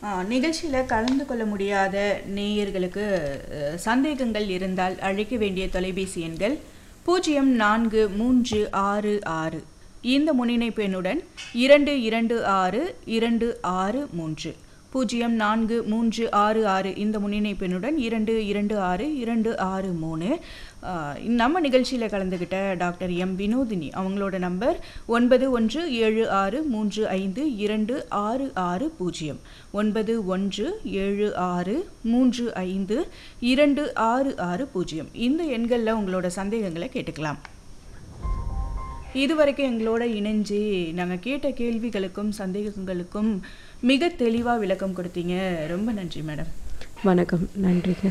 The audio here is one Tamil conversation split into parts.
நிகழ்ச்சியில் கலந்து கொள்ள முடியாத நேயர்களுக்கு அஹ், சந்தேகங்கள் இருந்தால் அழைக்க வேண்டிய தொலைபேசி எண்கள் பூஜ்ஜியம் நான்கு மூன்று ஆறு ஆறு இந்த முன்னிணைப்பு எண்ணுடன் இரண்டு இரண்டு ஆறு இரண்டு ஆறு மூன்று பூஜ்ஜியம் நான்கு மூன்று ஆறு ஆறு இந்த முன்னிணைப்பு எண்ணுடன் இரண்டு இரண்டு ஆறு இரண்டு ஆறு மூணு ஆஹ், நம்ம நிகழ்ச்சியில் கலந்துக்கிட்ட டாக்டர் எம் வினோதினி அவங்களோட நம்பர் ஒன்பது ஒன்று ஏழு ஆறு மூன்று ஐந்து இரண்டு ஆறு ஆறு பூஜ்ஜியம் ஒன்பது ஒன்று ஏழு ஆறு மூன்று ஐந்து இரண்டு ஆறு ஆறு பூஜ்ஜியம் இந்த எண்களில் உங்களோட சந்தேகங்களை கேட்டுக்கலாம் இதுவரைக்கும் எங்களோட இணைஞ்சு நாங்கள் கேட்ட கேள்விகளுக்கும் சந்தேகங்களுக்கும் மிக தெளிவாக விளக்கம் கொடுத்தீங்க ரொம்ப நன்றி மேடம் வணக்கம் நன்றிங்க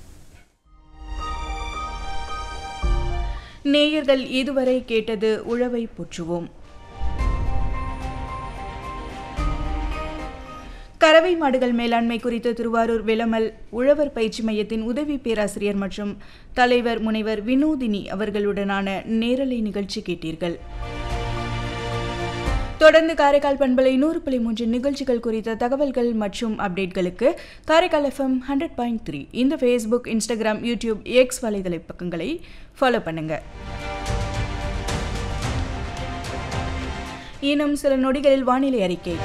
நேயர்கள் இதுவரை கேட்டது உழவை போற்றுவோம் கறவை மாடுகள் மேலாண்மை குறித்து திருவாரூர் விளமல் உழவர் பயிற்சி மையத்தின் உதவி பேராசிரியர் மற்றும் தலைவர் முனைவர் வினோதினி அவர்களுடனான நேரலை நிகழ்ச்சி கேட்டீர்கள் தொடர்ந்து காரைக்கால் பண்பலை நூறு புள்ளி மூன்று நிகழ்ச்சிகள் குறித்த தகவல்கள் மற்றும் அப்டேட்களுக்கு Karaikal FM hundred point three இந்த ஃபேஸ்புக் இன்ஸ்டாகிராம் யூடியூப் எக்ஸ் வலைதள பக்கங்களை ஃபாலோ பண்ணுங்க இன்னும் சில நொடிகளில் வானிலை அறிக்கை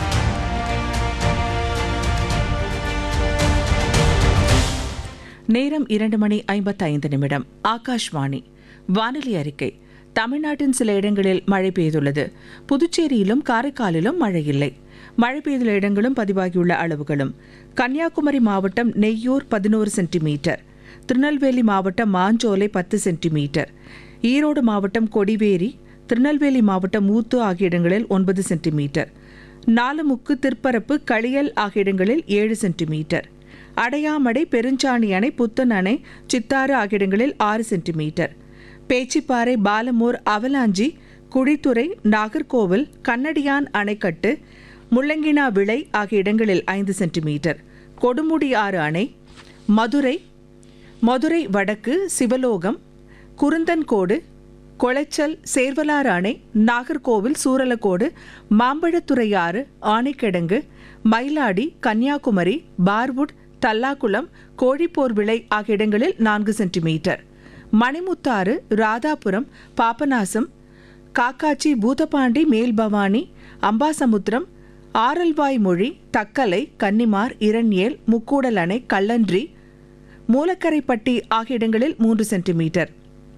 நேரம் இரண்டு மணி ஐம்பத்தைந்து நிமிடம் ஆகாஷ்வாணி வானிலை அறிக்கை தமிழ்நாட்டின் சில இடங்களில் மழை பெய்துள்ளது புதுச்சேரியிலும் காரைக்காலிலும் மழை இல்லை மழை பெய்துள்ள இடங்களும் பதிவாகியுள்ள அளவுகளும் கன்னியாகுமரி மாவட்டம் நெய்யூர் பதினோரு சென்டிமீட்டர் திருநெல்வேலி மாவட்டம் மாஞ்சோலை பத்து சென்டிமீட்டர் ஈரோடு மாவட்டம் கொடிவேரி திருநெல்வேலி மாவட்டம் ஊத்து ஆகிய இடங்களில் ஒன்பது சென்டிமீட்டர் நாலுமுக்கு திருப்பரப்பு களியல் ஆகிய இடங்களில் ஏழு சென்டிமீட்டர் அடையாமடை பெருஞ்சாணி அணை புத்தன் அணை சித்தாறு ஆகிய இடங்களில் ஆறு சென்டிமீட்டர் பேச்சிப்பாறை பாலமூர் அவலாஞ்சி குழித்துறை நாகர்கோவில் கண்ணடியான் அணைக்கட்டு முள்ளங்கினா விளை ஆகிய இடங்களில் ஐந்து சென்டிமீட்டர் கொடுமுடி ஆறு அணை மதுரை மதுரை வடக்கு சிவலோகம் குருந்தன்கோடு கொளைச்சல் சேர்வலாறு அணை நாகர்கோவில் சூரலக்கோடு மாம்பழத்துறையாறு ஆணைக்கிடங்கு மயிலாடி கன்னியாகுமரி பார்வுட் தல்லாக்குளம் கோழிப்போர் விளை ஆகிய இடங்களில் நான்கு சென்டிமீட்டர் மணிமுத்தாறு ராதாபுரம் பாபநாசம் காக்காச்சி பூதபாண்டி மேல்பவானி அம்பாசமுத்திரம் ஆரல்வாய் மொழி தக்கலை கன்னிமார் இரண்யேல் முக்கூடல் அணை கல்லன்றி மூலக்கரைப்பட்டி ஆகிய இடங்களில் மூன்று சென்டிமீட்டர்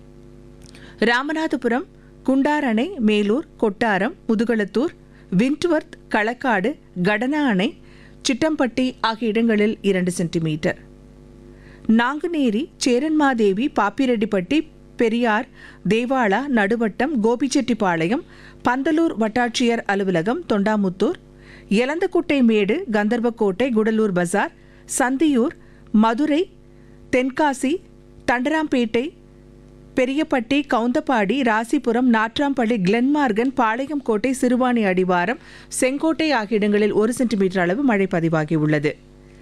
ராமநாதபுரம் குண்டார் அணை மேலூர் கொட்டாரம் முதுகளத்தூர் விண்ட்வர்த் களக்காடு கடனா அணை சிட்டம்பட்டி ஆகிய இடங்களில் இரண்டு சென்டிமீட்டர் நாங்குநேரி சேரன்மாதேவி பாப்பிரெட்டிப்பட்டி பெரியார் தேவாளா நடுவட்டம் கோபிச்செட்டிப்பாளையம் பந்தலூர் வட்டாட்சியர் அலுவலகம் தொண்டாமுத்தூர் எலந்தக்குட்டை மேடு கந்தர்வக்கோட்டை குடலூர் பஜார் சந்தியூர் மதுரை தென்காசி தண்டராம்பேட்டை பெரியப்பட்டி கவுந்தப்பாடி ராசிபுரம் நாட்ராம்பள்ளி கிளென்மார்கன் பாளையங்கோட்டை சிறுவாணி அடிவாரம் செங்கோட்டை ஆகிய இடங்களில் ஒரு சென்டிமீட்டர் அளவு மழை பதிவாகியுள்ளது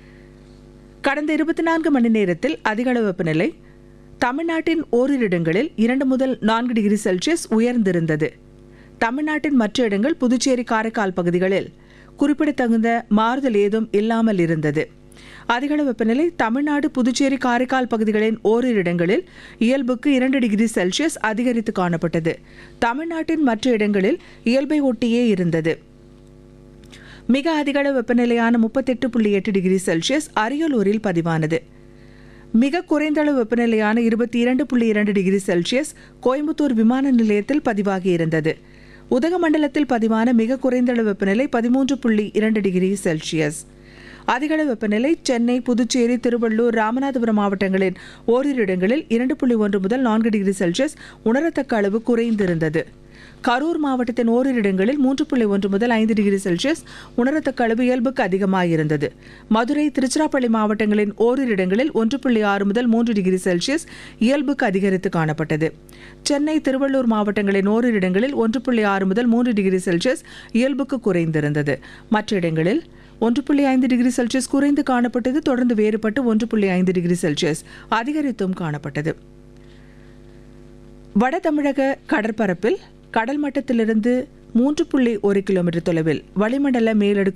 கடந்த இருபத்தி நான்கு மணி நேரத்தில் அதிகளவு வெப்பநிலை தமிழ்நாட்டின் ஓரிரு இடங்களில் இரண்டு முதல் நான்கு டிகிரி செல்சியஸ் உயர்ந்திருந்தது தமிழ்நாட்டின் மற்ற இடங்கள் புதுச்சேரி காரைக்கால் பகுதிகளில் குறிப்பிடத்தகுந்த மாறுதல் ஏதும் இல்லாமல் இருந்தது அதிகளவு வெப்பநிலை தமிழ்நாடு புதுச்சேரி காரைக்கால் பகுதிகளின் ஓரிரு இடங்களில் இயல்புக்கு இரண்டு டிகிரி செல்சியஸ் அதிகரித்து காணப்பட்டது தமிழ்நாட்டின் மற்ற இடங்களில் இயல்பை ஒட்டியே இருந்தது மிக அதிகளவு வெப்பநிலையான முப்பத்தெட்டு புள்ளி எட்டு டிகிரி செல்சியஸ் அரியலூரில் பதிவானது மிக குறைந்த அளவு வெப்பநிலையான இருபத்தி இரண்டு புள்ளி இரண்டு டிகிரி செல்சியஸ் கோயம்புத்தூர் விமான நிலையத்தில் பதிவாகியிருந்தது உதகமண்டலத்தில் பதிவான மிக குறைந்த அளவு வெப்பநிலை பதிமூன்று புள்ளி இரண்டு டிகிரி செல்சியஸ் அதிகளவு வெப்பநிலை சென்னை புதுச்சேரி திருவள்ளூர் ராமநாதபுரம் மாவட்டங்களின் ஓரிரு இடங்களில் இரண்டு புள்ளி ஒன்று முதல் நான்கு டிகிரி செல்சியஸ் உணரத்தக்க அளவு குறைந்திருந்தது கரூர் மாவட்டத்தின் ஓரிரு இடங்களில் மூன்று புள்ளி ஒன்று முதல் ஐந்து டிகிரி செல்சியஸ் உணரத்தக்க அளவு இயல்புக்கு அதிகமாயிருந்தது மதுரை திருச்சிராப்பள்ளி மாவட்டங்களின் ஓரிரு இடங்களில் ஒன்று புள்ளி ஆறு முதல் மூன்று டிகிரி செல்சியஸ் இயல்புக்கு அதிகரித்து காணப்பட்டது சென்னை திருவள்ளூர் மாவட்டங்களின் ஓரிரு இடங்களில் ஒன்று புள்ளி ஆறு முதல் மூன்று டிகிரி செல்சியஸ் இயல்புக்கு குறைந்திருந்தது மற்ற இடங்களில் ஒன்று புள்ளி ஐந்து டிகிரி செல்சியஸ் குறைந்து காணப்பட்டது தொடர்ந்து வேறுபட்டு ஒன்று புள்ளி ஐந்து டிகிரி செல்சியஸ் அதிகரித்தும் காணப்பட்டது வட தமிழக கடற்பரப்பில் கடல் மட்டத்திலிருந்து மூன்று புள்ளி ஒரு கிலோமீட்டர் தொலைவில் வளிமண்டல மேலடுக்கு